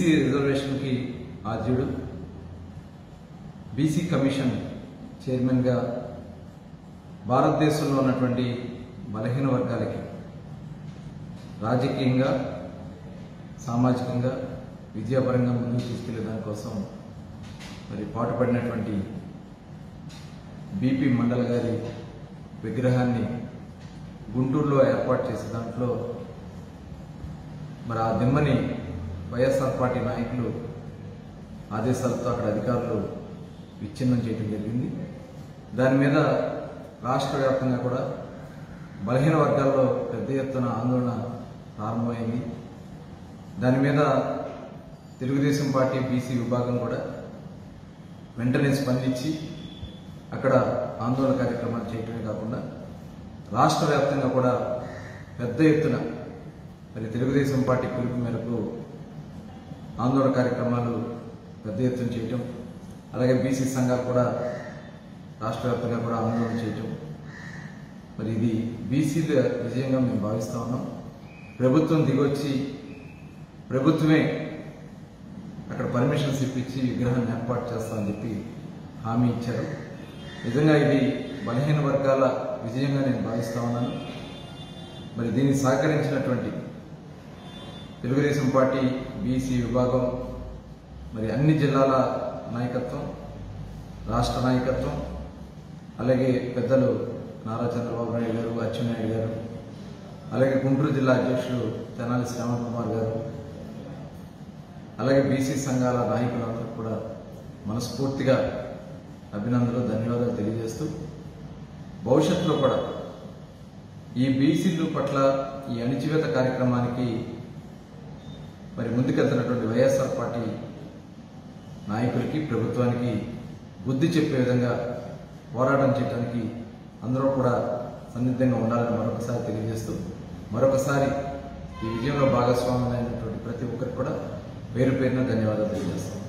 BC రిజర్వేషన్కి ఆద్యుడు BC commission చైర్మన్గా భారతదేశంలో ఉన్నటువంటి బలహీన వర్గాలకి రాజకీయంగా సామాజికంగా విద్యాపరంగా ముందుకు తీసుకెళ్లే దానికోసం మరి పాటుపడినటువంటి బీపీ మండల గారి విగ్రహాన్ని గుంటూరులో ఏర్పాటు చేసే దాంట్లో మరి ఆ దిమ్మని వైఎస్ఆర్ పార్టీ నాయకులు ఆదేశాలతో అక్కడ అధికారులు విచ్ఛిన్నం చేయడం జరిగింది దాని మీద రాష్ట్ర వ్యాప్తంగా కూడా బలహీన వర్గాల్లో పెద్ద ఎత్తున ఆందోళన ప్రారంభమైంది దాని మీద తెలుగుదేశం పార్టీ బీసీ విభాగం కూడా వెంటనే స్పందించి అక్కడ ఆందోళన కార్యక్రమాలు చేయటమే కాకుండా రాష్ట్ర వ్యాప్తంగా కూడా పెద్ద ఎత్తున మరి తెలుగుదేశం పార్టీ పిలుపు మేరకు ఆందోళన కార్యక్రమాలు పెద్ద ఎత్తున చేయటం అలాగే బీసీ సంఘాలు కూడా రాష్ట్ర వ్యాప్తంగా కూడా ఆందోళన చేయటం మరి ఇది బీసీల విజయంగా మేము భావిస్తా ఉన్నాం ప్రభుత్వం దిగొచ్చి ప్రభుత్వమే అక్కడ పర్మిషన్స్ ఇప్పించి విగ్రహాన్ని ఏర్పాటు చేస్తామని చెప్పి హామీ ఇచ్చారు నిజంగా ఇది బలహీన వర్గాల విజయంగా నేను భావిస్తా ఉన్నాను మరి దీన్ని సహకరించినటువంటి తెలుగుదేశం పార్టీ బీసీ విభాగం మరి అన్ని జిల్లాల నాయకత్వం రాష్ట్ర నాయకత్వం అలాగే పెద్దలు నారా చంద్రబాబు నాయుడు గారు అచ్చెన్నాయుడు గారు అలాగే గుంటూరు జిల్లా అధ్యక్షులు తెనాలి శ్రవణ్ కుమార్ గారు అలాగే బీసీ సంఘాల నాయకులందరూ కూడా మనస్ఫూర్తిగా అభినందనలు ధన్యవాదాలు తెలియజేస్తూ భవిష్యత్తులో కూడా ఈ బీసీలు పట్ల ఈ అణిచివేత కార్యక్రమానికి మరి ముందుకెళ్తున్నటువంటి వైఎస్ఆర్ పార్టీ నాయకులకి ప్రభుత్వానికి బుద్ధి చెప్పే విధంగా పోరాటం చేయడానికి అందరూ కూడా సన్నిద్ధంగా ఉండాలని మరొకసారి తెలియజేస్తూ మరొకసారి ఈ విజయంలో భాగస్వామ్యమైనటువంటి ప్రతి ఒక్కరికి కూడా పేరు పేరున ధన్యవాదాలు తెలియజేస్తాం